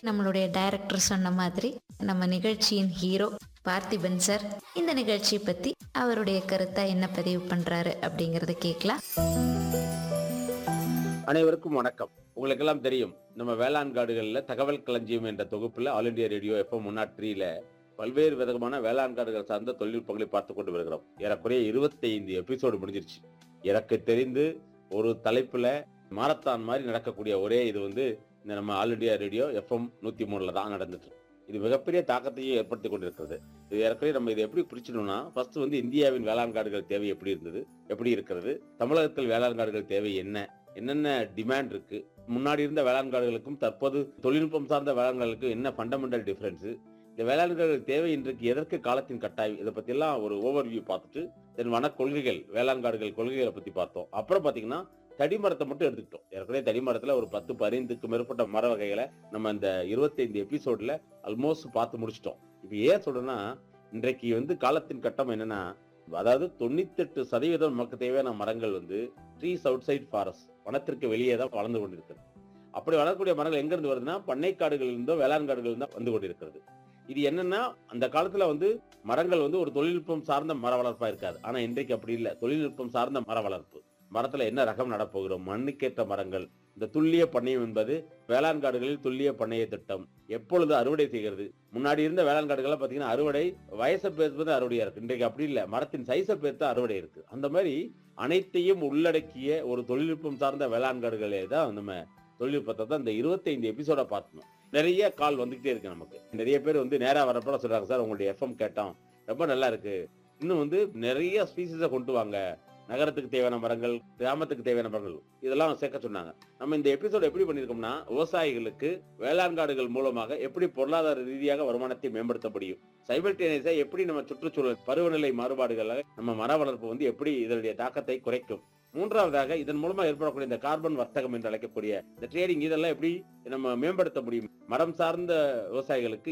நம்மளுடைய டைரக்டர் சொன்ன மாதிரி நம்ம நிகழ்ச்சியின் ஹீரோ பார்த்திபன் சார் இந்த நிகழ்ச்சியை பத்தி அவருடைய கருத்தை என்ன பதிவு பண்றாரு அப்படிங்கறத கேட்கலாம் அனைவருக்கும் வணக்கம் உங்களுக்கெல்லாம் தெரியும் நம்ம வேளாண் காடுகளில் தகவல் களஞ்சியம் என்ற தொகுப்புல ஆல் இண்டியா ரேடியோ எஃப்எம் முன்னாட் த்ரீல பல்வேறு விதமான வேளாண் காடுகள் சார்ந்த தொழில்நுட்பங்களை பார்த்து கொண்டு வருகிறோம் ஏறக்குறைய இருபத்தைந்து எபிசோடு முடிஞ்சிருச்சு எனக்கு தெரிந்து ஒரு தலைப்புல மாரத்தான் மாதிரி நடக்கக்கூடிய ஒரே இது வந்து இந்த நம்ம ஆல் இண்டியா ரேடியோ எஃப்எம் நூத்தி மூணுல தான் நடந்துட்டு இருக்கு. இது மிகப்பெரிய தாக்கத்தையும் ஏற்படுத்தி கொண்டிருக்கிறது இது ஏற்கனவே நம்ம இதை எப்படி பிரிச்சிடணும்னா ஃபர்ஸ்ட் வந்து இந்தியாவின் வேளாண் காடுகள் தேவை எப்படி இருந்தது எப்படி இருக்கிறது தமிழகத்தில் வேளாண் காடுகள் தேவை என்ன என்னென்ன டிமாண்ட் இருக்கு முன்னாடி இருந்த வேளாண் காடுகளுக்கும் தற்போது தொழில்நுட்பம் சார்ந்த வேளாண் காடுகளுக்கும் என்ன ஃபண்டமெண்டல் டிஃபரன்ஸ் இந்த வேளாண் காடுகள் தேவை இன்றைக்கு எதற்கு காலத்தின் கட்டாயம் இதை பத்தி எல்லாம் ஒரு ஓவர்வியூ பார்த்துட்டு தென் வன கொள்கைகள் வேளாண் காடுகள் கொள்கைகளை பத்தி பார்த்தோம் அப்புறம் பாத்தீங்கன்னா தடிமரத்தை மட்டும் எடுத்துக்கிட்டோம் ஏற்கனவே தடிமரத்துல ஒரு பத்து பதினைந்துக்கு மேற்பட்ட மர வகைகளை நம்ம இந்த இருபத்தைந்து எபிசோட்ல ஆல்மோஸ்ட் பார்த்து முடிச்சிட்டோம் இப்போ ஏன் சொல்றேன்னா இன்றைக்கு வந்து காலத்தின் கட்டம் என்னன்னா அதாவது தொண்ணூத்தெட்டு சதவீதம் நமக்கு தேவையான மரங்கள் வந்து ட்ரீஸ் அவுட் சைட் ஃபாரஸ்ட் வனத்திற்கு வெளியே தான் வளர்ந்து கொண்டிருக்கிறது அப்படி வளரக்கூடிய மரங்கள் எங்க இருந்து வருதுன்னா பண்ணைக்காடுகள் இருந்தோ வேளாண் காடுகள் இருந்தோ வந்து கொண்டிருக்கிறது இது என்னன்னா அந்த காலத்துல வந்து மரங்கள் வந்து ஒரு தொழில்நுட்பம் சார்ந்த மர வளர்ப்பா இருக்காது ஆனா இன்றைக்கு அப்படி இல்லை தொழில்நுட்பம் சார்ந்த மர வளர்ப்பு மரத்துல என்ன ரகம் நடப்போகிறோம் மண்ணுக்கேற்ற மரங்கள் இந்த துல்லிய பண்ணையம் என்பது வேளாண் காடுகளில் துல்லிய பண்ணைய திட்டம் எப்பொழுது அறுவடை செய்கிறது முன்னாடி இருந்த வேளாண் காடுகள்லாம் பாத்தீங்கன்னா அறுவடை வயசை பேசுவது அறுவடையா இருக்கு இன்றைக்கு அப்படி இல்லை மரத்தின் சைஸை பேர்த்து அறுவடை இருக்கு அந்த மாதிரி அனைத்தையும் உள்ளடக்கிய ஒரு தொழில்நுட்பம் சார்ந்த வேளாண் காடுகளே தான் நம்ம தொழில்நுட்பத்தை தான் இந்த இருபத்தைந்து எபிசோட பார்த்தோம் நிறைய கால் வந்துகிட்டே இருக்கு நமக்கு நிறைய பேர் வந்து நேரா வரப்போ சொல்றாங்க சார் உங்களுடைய எஃப்எம் கேட்டோம் ரொம்ப நல்லா இருக்கு இன்னும் வந்து நிறைய ஸ்பீசிஸை கொண்டு வாங்க நகரத்துக்கு தேவையான மரங்கள் கிராமத்துக்கு தேவையான மரங்கள் இதெல்லாம் சேர்க்க சொன்னாங்க நம்ம இந்த எபிசோட் எப்படி பண்ணியிருக்கோம்னா விவசாயிகளுக்கு வேளாண் காடுகள் மூலமாக எப்படி பொருளாதார ரீதியாக வருமானத்தை மேம்படுத்த முடியும் சைபர்டேனியஸா எப்படி நம்ம சுற்றுச்சூழல் பருவநிலை மாறுபாடுகளை நம்ம மர வளர்ப்பு வந்து எப்படி இதனுடைய தாக்கத்தை குறைக்கும் மூன்றாவதாக இதன் மூலமா ஏற்படக்கூடிய இந்த கார்பன் வர்த்தகம் என்று அழைக்கக்கூடிய இந்த ட்ரேடிங் இதெல்லாம் எப்படி நம்ம மேம்படுத்த முடியும் மரம் சார்ந்த விவசாயிகளுக்கு